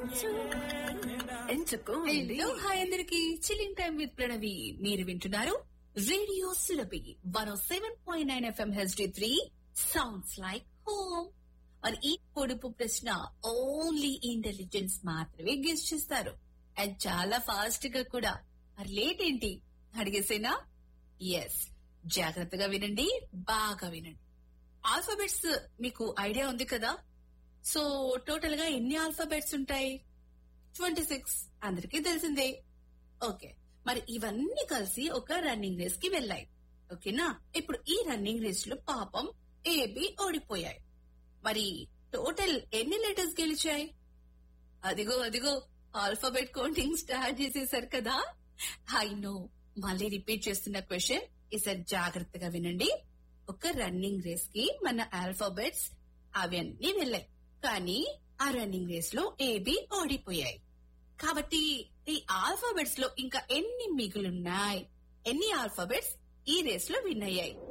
ఎంచుకోండి hello hi అందరికి chilling time with Pranavi మీరు వింటున్నారు radio Sulabhi one seven point nine FM HD three sounds like home మరి ఈ పొడుపు ప్రశ్న ఓన్లీ ఇంటెలిజెన్స్ మాత్రమే గెస్ట్ చేస్తారు అండ్ చాలా ఫాస్ట్ గా కూడా మరి లేట్ ఏంటి అడిగేసేనా ఎస్ జాగ్రత్తగా వినండి బాగా వినండి ఆల్ఫాబెట్స్ మీకు ఐడియా ఉంది కదా సో టోటల్ గా ఎన్ని ఆల్ఫాబెట్స్ ఉంటాయి ట్వంటీ సిక్స్ అందరికీ తెలిసిందే ఓకే మరి ఇవన్నీ కలిసి ఒక రన్నింగ్ రేస్ కి వెళ్ళాయి ఓకేనా ఇప్పుడు ఈ రన్నింగ్ రేస్ లో పాపం ఏబి ఓడిపోయాయి మరి టోటల్ ఎన్ని లెటర్స్ గెలిచాయి అదిగో అదిగో ఆల్ఫాబెట్ కౌంటింగ్ స్టార్ట్ చేసేసారు కదా ఐ నో మళ్ళీ రిపీట్ చేస్తున్న క్వశ్చన్ ఈసారి జాగ్రత్తగా వినండి ఒక రన్నింగ్ రేస్ కి మన ఆల్ఫాబెట్స్ అవన్నీ వెళ్ళాయి కానీ ఆ రన్నింగ్ రేస్ లో ఏబి ఓడిపోయాయి కాబట్టి ఈ ఆల్ఫాబెట్స్ లో ఇంకా ఎన్ని మిగులున్నాయి ఎన్ని ఆల్ఫాబెట్స్ ఈ రేస్ లో విన్ అయ్యాయి